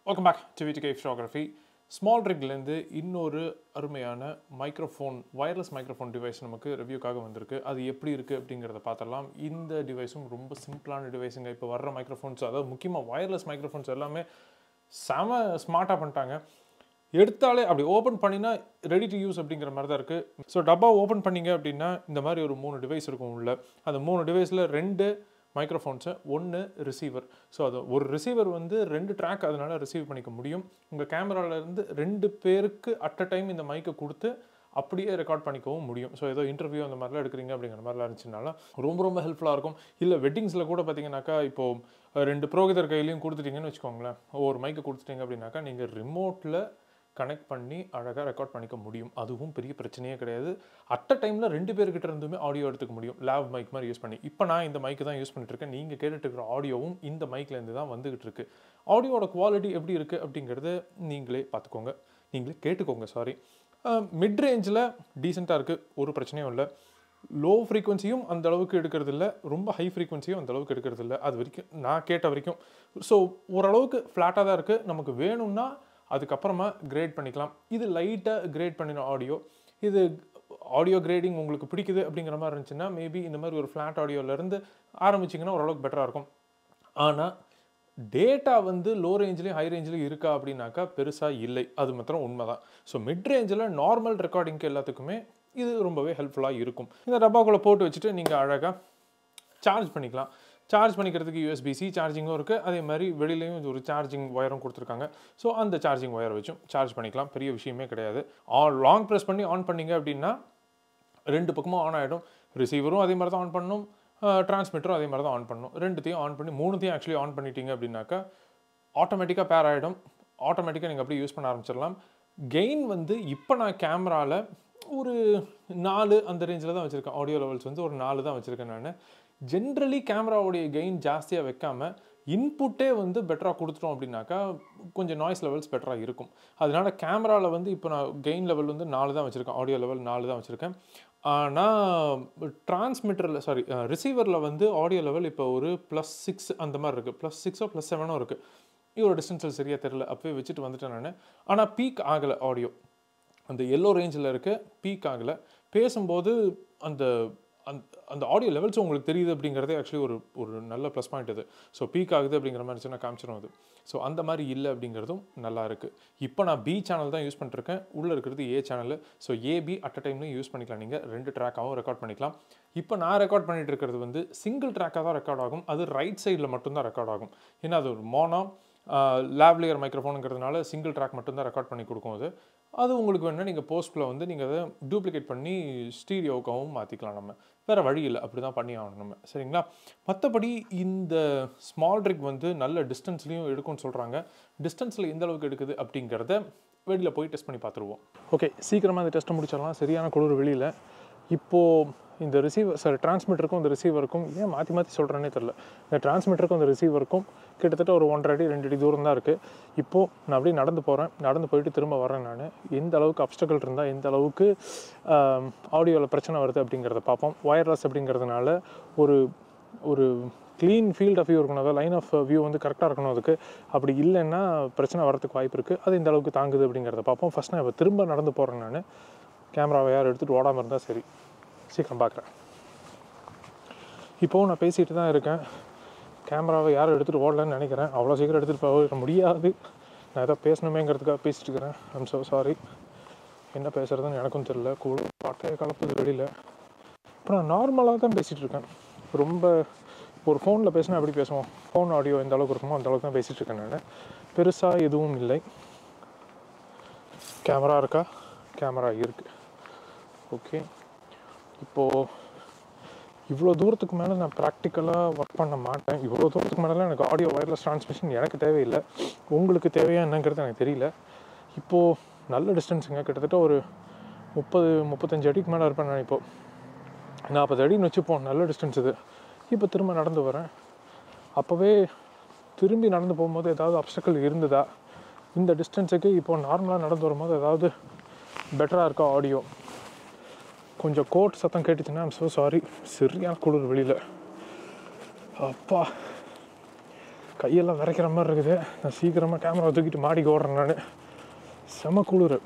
welcome back to VDK photography small ரிக்லேருந்து இன்னொரு அருமையான மைக்ரோஃபோன் வயர்லெஸ் மைக்ரோஃபோன் டிவைஸ் நமக்கு ரிவ்யூக்காக வந்திருக்கு அது எப்படி இருக்குது அப்படிங்கிறத பார்த்துடலாம் இந்த டிவைஸும் ரொம்ப சிம்பிளான டிவைஸுங்க இப்போ வர்ற மைக்ரோஃபோன்ஸ் அதாவது முக்கியமாக வயர்லெஸ் மைக்ரோஃபோன்ஸ் எல்லாமே செம ஸ்மார்ட்டாக பண்ணிட்டாங்க எடுத்தாலே அப்படி ஓப்பன் பண்ணினா ரெடி டு யூஸ் அப்படிங்கிற மாதிரி தான் இருக்குது ஸோ டப்பா ஓப்பன் பண்ணீங்க அப்படின்னா இந்த மாதிரி ஒரு மூணு டிவைஸ் இருக்கும் உள்ள அந்த மூணு டிவைஸில் ரெண்டு மைக்ரோஃபோன்ஸு ஒன்று ரிசீவர் ஸோ அது ஒரு ரிசீவர் வந்து ரெண்டு ட்ராக் அதனால் ரிசீவ் பண்ணிக்க முடியும் உங்கள் கேமராலேருந்து ரெண்டு பேருக்கு அட் அ டைம் இந்த மைக்கை கொடுத்து அப்படியே ரெக்கார்ட் பண்ணிக்கவும் முடியும் ஸோ ஏதோ இன்டர்வியூ அந்த மாதிரிலாம் எடுக்கிறீங்க அப்படிங்கிற மாதிரிலாம் இருந்துச்சுனால ரொம்ப ரொம்ப ஹெல்ப்ஃபுல்லாக இருக்கும் இல்லை வெட்டிங்ஸில் கூட பார்த்தீங்கன்னாக்கா இப்போது ரெண்டு புரோகிதர் கையிலையும் கொடுத்துட்டீங்கன்னு வச்சுக்கோங்களேன் ஒரு மைக்கை கொடுத்துட்டீங்க அப்படின்னாக்கா நீங்கள் ரிமோட்டில் கனெக்ட் பண்ணி அழகாக ரெக்கார்ட் பண்ணிக்க முடியும் அதுவும் பெரிய பிரச்சனையே கிடையாது அட் அ டைமில் ரெண்டு பேர்கிட்ட இருந்துமே ஆடியோ எடுத்துக்க முடியும் லேப் மைக் மாதிரி யூஸ் பண்ணி இப்போ நான் இந்த மைக்கு தான் யூஸ் பண்ணிட்டு இருக்கேன் நீங்கள் கேட்டுட்டு இருக்கிற ஆடியோவும் இந்த மைக்லேருந்து தான் வந்துகிட்டு இருக்கு ஆடியோட குவாலிட்டி எப்படி இருக்குது அப்படிங்கிறது நீங்களே பார்த்துக்கோங்க நீங்களே கேட்டுக்கோங்க சாரி மிட் ரேஞ்சில் டீசெண்டாக இருக்குது ஒரு பிரச்சனையும் இல்லை லோ ஃப்ரீக்வன்சியும் அந்த அளவுக்கு எடுக்கிறது இல்லை ரொம்ப ஹை ஃப்ரீக்வன்சியும் அந்த அளவுக்கு எடுக்கிறது இல்லை அது வரைக்கும் நான் கேட்ட வரைக்கும் ஸோ ஓரளவுக்கு ஃப்ளாட்டாக தான் இருக்குது நமக்கு வேணும்னா அதுக்கப்புறமா கிரேட் பண்ணிக்கலாம் இது லைட்டாக கிரேட் பண்ணின ஆடியோ இது ஆடியோ கிரேடிங் உங்களுக்கு பிடிக்குது அப்படிங்கிற மாதிரி இருந்துச்சுன்னா மேபி இந்த மாதிரி ஒரு ஃப்ளாட் ஆடியோலேருந்து ஆரம்பிச்சிங்கன்னா ஓரளவுக்கு பெட்டராக இருக்கும் ஆனால் டேட்டா வந்து லோ ரேஞ்சிலையும் ஹை ரேஞ்சிலையும் இருக்கா அப்படின்னாக்கா பெருசாக இல்லை அது மாத்திரம் உண்மை தான் ஸோ மிட் ரேஞ்சில் நார்மல் ரெக்கார்டிங்க்கு எல்லாத்துக்குமே இது ரொம்பவே ஹெல்ப்ஃபுல்லாக இருக்கும் இந்த டப்பாக்குள்ளே போட்டு வச்சுட்டு நீங்கள் அழகாக சார்ஜ் பண்ணிக்கலாம் சார்ஜ் பண்ணிக்கிறதுக்கு யூஎஸ்பிசி சார்ஜிங்கும் இருக்குது அதே மாதிரி வெளியிலையும் ஒரு சார்ஜிங் ஒயரும் கொடுத்துருக்காங்க ஸோ அந்த சார்ஜிங் ஒயரை வச்சும் சார்ஜ் பண்ணிக்கலாம் பெரிய விஷயமே கிடையாது ஆன் லாங் ப்ரெஸ் பண்ணி ஆன் பண்ணீங்க அப்படின்னா ரெண்டு பக்கமும் ஆன் ஆகிடும் ரிசீவரும் அதே மாதிரி தான் ஆன் பண்ணணும் டிரான்ஸ்மிட்டரும் அதே மாதிரி தான் ஆன் பண்ணணும் ரெண்டுத்தையும் ஆன் பண்ணி மூணுத்தையும் ஆக்சுவலி ஆன் பண்ணிட்டீங்க அப்படின்னாக்கா ஆட்டோமேட்டிக்காக பேர் ஆகிடும் ஆட்டோமேட்டிக்காக நீங்கள் அப்படியே யூஸ் பண்ண ஆரம்பிச்சிடலாம் கெயின் வந்து இப்போ நான் கேமராவில் ஒரு நாலு அந்த ரேஞ்சில் தான் வச்சுருக்கேன் ஆடியோ லெவல்ஸ் வந்து ஒரு நாலு தான் வச்சுருக்கேன் நான் ஜென்ரலி கேமராவுடைய கெயின் ஜாஸ்தியாக வைக்காமல் இன்புட்டே வந்து பெட்டராக கொடுத்துட்டோம் அப்படின்னாக்கா கொஞ்சம் நாய்ஸ் லெவல்ஸ் பெட்டராக இருக்கும் அதனால் கேமராவில் வந்து இப்போ நான் கெயின் லெவல் வந்து நாலு தான் வச்சுருக்கேன் ஆடியோ லெவல் நாலு தான் வச்சுருக்கேன் ஆனால் டிரான்ஸ்மிட்டரில் சாரி ரிசீவரில் வந்து ஆடியோ லெவல் இப்போ ஒரு ப்ளஸ் சிக்ஸ் அந்த மாதிரி இருக்குது ப்ளஸ் சிக்ஸோ ப்ளஸ் செவனோ இருக்குது இதோட டிஸ்டன்ஸில் சரியாக தெரில அப்போயே வச்சுட்டு வந்துட்டேன் நான் ஆனால் பீக் ஆகலை ஆடியோ அந்த எல்லோ ரேஞ்சில் இருக்க பீக் ஆகலை பேசும்போது அந்த அந்த அந்த ஆடியோ லெவல்ஸ் உங்களுக்கு தெரியுது அப்படிங்கிறதே ஆக்சுவலி ஒரு ஒரு நல்ல ப்ளஸ் பாயிண்ட் இது ஸோ பீக் ஆகுது அப்படிங்கிற மாதிரி இருந்துச்சுன்னா காமிச்சிடும் அது ஸோ அந்த மாதிரி இல்லை அப்படிங்கிறதும் நல்லா இருக்குது இப்போ நான் பி சேனல் தான் யூஸ் பண்ணிருக்கேன் உள்ளே இருக்கிறது A channel so AB at a டைம்லையும் யூஸ் பண்ணிக்கலாம் நீங்கள் ரெண்டு ட்ராக்காகவும் ரெக்கார்ட் பண்ணிக்கலாம் இப்போ நான் ரெக்கார்ட் பண்ணிட்டு இருக்கிறது வந்து சிங்கிள் ட்ராக்காக தான் ரெக்கார்ட் ஆகும் அது ரைட் சைடில் மட்டும்தான் ரெக்கார்ட் ஆகும் ஏன்னா அது ஒரு மோனோ லேப்லேயர் மைக்ரோஃபோனுங்கிறதுனால சிங்கிள் ட்ராக் மட்டும்தான் ரெக்கார்ட் பண்ணி கொடுக்கும் அது அது உங்களுக்கு வேணுன்னா நீங்கள் போஸ்ட்டில் வந்து நீங்கள் அதை டூப்ளிகேட் பண்ணி ஸ்டீரியோக்காகவும் மாற்றிக்கலாம் நம்ம வேறு வழி இல்லை அப்படி தான் பண்ணி ஆகணும் நம்ம சரிங்களா மற்றபடி இந்த ஸ்மால் ட்ரிக் வந்து நல்ல டிஸ்டன்ஸ்லையும் எடுக்கும்னு சொல்கிறாங்க டிஸ்டன்ஸில் எந்த அளவுக்கு எடுக்குது அப்படிங்கிறத வெளியில் போய் டெஸ்ட் பண்ணி பார்த்துருவோம் ஓகே சீக்கிரமாக இந்த டெஸ்ட்டை முடிச்சிடலாம் சரியான குளிர் வெளியில் இப்போது இந்த ரிசீவர் சாரி டிரான்ஸ்மிட்டருக்கும் இந்த ரிசீவருக்கும் ஏன் மாற்றி மாற்றி சொல்கிறேன்னே தெரில இந்த டிரான்ஸ்மிட்டருக்கும் இந்த ரிசீவருக்கும் கிட்டத்தட்ட ஒரு ஒன்றரை அடி ரெண்டு அடி தூரம் தான் இருக்குது இப்போது நான் அப்படியே நடந்து போகிறேன் நடந்து போயிட்டு திரும்ப வரேன் நான் எந்த அளவுக்கு அப்டக்கல் இருந்தால் எந்த அளவுக்கு ஆடியோவில் பிரச்சனை வருது அப்படிங்கிறத பார்ப்போம் ஒயர்லெஸ் அப்படிங்கிறதுனால ஒரு ஒரு க்ளீன் ஃபீல்ட் ஆஃப் வியூ இருக்கணும் அதாவது லைன் ஆஃப் வியூ வந்து கரெக்டாக இருக்கணும் அதுக்கு அப்படி இல்லைன்னா பிரச்சனை வரதுக்கு வாய்ப்பு இருக்குது அது இந்த அளவுக்கு தாங்குது அப்படிங்கிறத பார்ப்போம் ஃபஸ்ட் நான் இப்போ திரும்ப நடந்து போகிறேன் நான் கேமராவை யார் எடுத்துகிட்டு ஓடாமல் இருந்தால் சரி சீக்கிரம் பார்க்குறேன் இப்போது நான் பேசிகிட்டு தான் இருக்கேன் கேமராவை யாரும் எடுத்துகிட்டு ஓடலன்னு நினைக்கிறேன் அவ்வளோ சீக்கிரம் எடுத்துகிட்டு போக முடியாது நான் ஏதோ பேசணுமேங்கிறதுக்காக பேசிட்டு இருக்கிறேன் ஐம் ஸோ சாரி என்ன பேசுகிறதுன்னு எனக்கும் தெரில கூட பாட்டே கலப்புது வெளியில் இப்போ நான் நார்மலாக தான் பேசிகிட்டு இருக்கேன் ரொம்ப ஒரு ஃபோனில் பேசினா எப்படி பேசுவோம் ஃபோன் ஆடியோ எந்த அளவுக்கு இருக்குமோ அந்த அளவுக்கு தான் பேசிகிட்டு இருக்கேன் நான் பெருசாக எதுவும் இல்லை கேமரா இருக்கா கேமரா இருக்குது ஓகே இப்போது இவ்வளோ தூரத்துக்கு மேலே நான் ப்ராக்டிக்கலாக ஒர்க் பண்ண மாட்டேன் இவ்வளோ தூரத்துக்கு மேலே எனக்கு ஆடியோ ஒயர்லெஸ் ட்ரான்ஸ்மிஷன் எனக்கு தேவையில்லை உங்களுக்கு தேவையா என்னங்கிறது எனக்கு தெரியல இப்போது நல்ல டிஸ்டன்ஸுங்க கிட்டத்தட்ட ஒரு முப்பது முப்பத்தஞ்சு அடிக்கு மேலே இருப்பேன் நான் இப்போது நாற்பது அடின்னு வச்சுப்போம் நல்ல டிஸ்டன்ஸ் இது இப்போ திரும்ப நடந்து வரேன் அப்போவே திரும்பி நடந்து போகும்போது ஏதாவது அப்டக்கல் இருந்ததா இந்த டிஸ்டன்ஸுக்கு இப்போது நார்மலாக நடந்து வரும்போது ஏதாவது பெட்டராக இருக்கா ஆடியோ கொஞ்சம் கோட் சத்தம் கேட்டுச்சுன்னா ஐம் ஸோ சாரி சரியான குளிர் வெளியில் அப்பா கையெல்லாம் விரைக்கிற மாதிரி இருக்குது நான் சீக்கிரமாக கேமரா தூக்கிட்டு மாடிக்கு ஓடுறேன் நான் செம குளிர்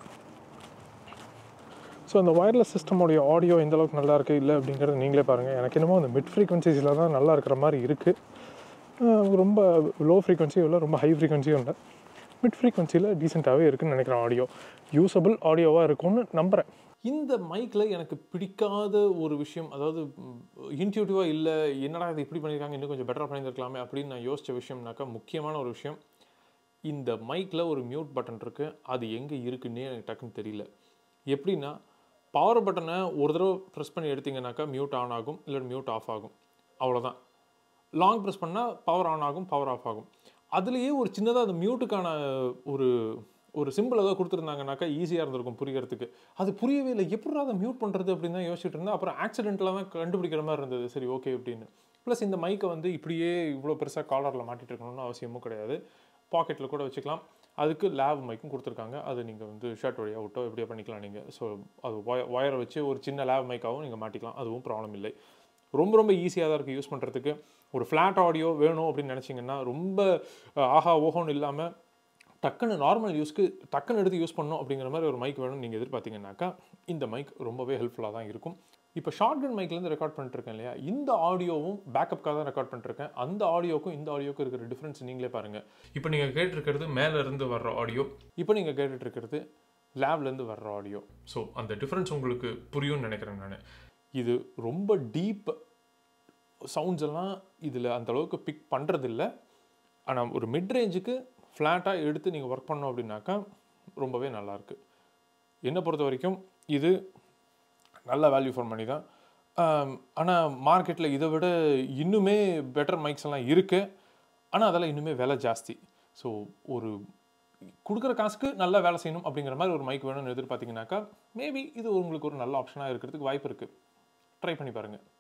ஸோ அந்த வயர்லெஸ் சிஸ்டமோடைய ஆடியோ எந்த அளவுக்கு நல்லா இருக்குது இல்லை அப்படிங்கிறத நீங்களே பாருங்கள் எனக்கு என்னமோ அந்த மிட் ஃப்ரீக்வன்சிஸில் தான் நல்லா இருக்கிற மாதிரி இருக்குது ரொம்ப லோ ஃப்ரீக்வன்சியும் இல்லை ரொம்ப ஹை ஃப்ரீக்வன்சியும் இல்லை மிட் ஃப்ரீக்வன்சியில் டீசெண்டாகவே இருக்குன்னு நினைக்கிறேன் ஆடியோ யூஸபிள் ஆடியோவாக இருக்கும்னு நம்புகிறேன் இந்த மைக்கில் எனக்கு பிடிக்காத ஒரு விஷயம் அதாவது இன்ட்யூட்டிவாக இல்லை என்னடா இது இப்படி பண்ணியிருக்காங்க இன்னும் கொஞ்சம் பெட்டராக பண்ணியிருக்கலாமே அப்படின்னு நான் யோசித்த விஷயம்னாக்கா முக்கியமான ஒரு விஷயம் இந்த மைக்கில் ஒரு மியூட் பட்டன் இருக்குது அது எங்கே இருக்குன்னே எனக்கு டக்குன்னு தெரியல எப்படின்னா பவர் பட்டனை ஒரு தடவை ப்ரெஸ் பண்ணி எடுத்தீங்கன்னாக்கா மியூட் ஆன் ஆகும் இல்லை மியூட் ஆஃப் ஆகும் அவ்வளோதான் லாங் ப்ரெஸ் பண்ணால் பவர் ஆன் ஆகும் பவர் ஆஃப் ஆகும் அதுலேயே ஒரு சின்னதாக அந்த மியூட்டுக்கான ஒரு ஒரு சிம்பிள் ஏதோ கொடுத்துருந்தாங்கனாக்கா ஈஸியாக இருந்திருக்கும் புரியறதுக்கு அது புரியவே இல்லை எப்படி அதை மியூட் பண்ணுறது அப்படின்னு தான் யோசிச்சுட்டு இருந்தேன் அப்புறம் ஆக்சிடென்ட்டில் தான் கண்டுபிடிக்கிற மாதிரி இருந்தது சரி ஓகே அப்படின்னு ப்ளஸ் இந்த மைக்கை வந்து இப்படியே இவ்வளோ பெருசாக காலரில் மாட்டிட்டு இருக்கணும்னு அவசியமும் கிடையாது பாக்கெட்டில் கூட வச்சுக்கலாம் அதுக்கு லேப் மைக்கும் கொடுத்துருக்காங்க அது நீங்கள் வந்து ஷர்ட் வழியாக விட்டோ எப்படியோ பண்ணிக்கலாம் நீங்கள் ஸோ அது ஒய ஒயரை வச்சு ஒரு சின்ன லேப் மைக்காகவும் நீங்கள் மாட்டிக்கலாம் அதுவும் ப்ராப்ளம் இல்லை ரொம்ப ரொம்ப ஈஸியாக தான் இருக்குது யூஸ் பண்ணுறதுக்கு ஒரு ஃப்ளாட் ஆடியோ வேணும் அப்படின்னு நினச்சிங்கன்னா ரொம்ப அஹ், ஆஹா ஓஹோன்னு இல்லாமல் டக்குன்னு நார்மல் யூஸ்க்கு டக்குன்னு எடுத்து யூஸ் பண்ணணும் அப்படிங்கிற மாதிரி ஒரு மைக் வேணும்னு நீங்கள் எதிர்பார்த்தீங்கன்னாக்கா இந்த மைக் ரொம்பவே ஹெல்ப்ஃபுல்லாக தான் இருக்கும் இப்போ ஷார்ட் கன் மைக்லேருந்து ரெக்கார்ட் பண்ணிட்டுருக்கேன் இல்லையா இந்த ஆடியோவும் பேக்கப்காக தான் ரெக்கார்ட் பண்ணிட்டுருக்கேன் அந்த ஆடியோக்கும் இந்த ஆடியோக்கும் இருக்கிற டிஃப்ரென்ஸ் நீங்களே பாருங்கள் இப்போ நீங்கள் கேட்டிருக்கிறது மேலே இருந்து வர்ற ஆடியோ இப்போ நீங்கள் கேட்டுட்டு இருக்கிறது லேப்லேருந்து வர்ற ஆடியோ ஸோ அந்த டிஃப்ரென்ஸ் உங்களுக்கு புரியும்னு நினைக்கிறேன் நான் இது ரொம்ப டீப் சவுண்ட்ஸ் எல்லாம் இதில் அந்த அளவுக்கு பிக் பண்ணுறதில்ல ஆனால் ஒரு மிட் ரேஞ்சுக்கு ஃப்ளாட்டாக எடுத்து நீங்கள் ஒர்க் பண்ணோம் அப்படின்னாக்கா ரொம்பவே நல்லாயிருக்கு என்னை பொறுத்த வரைக்கும் இது நல்ல வேல்யூ ஃபார் மணி தான் ஆனால் மார்க்கெட்டில் இதை விட இன்னுமே பெட்டர் மைக்ஸ் எல்லாம் இருக்குது ஆனால் அதெல்லாம் இன்னுமே விலை ஜாஸ்தி ஸோ ஒரு கொடுக்குற காசுக்கு நல்லா வேலை செய்யணும் அப்படிங்கிற மாதிரி ஒரு மைக் வேணும்னு எதிர்பார்த்தீங்கன்னாக்கா மேபி இது உங்களுக்கு ஒரு நல்ல ஆப்ஷனாக இருக்கிறதுக்கு வாய்ப்பு இருக்குது ட்ரை பண்ணி பாருங்கள்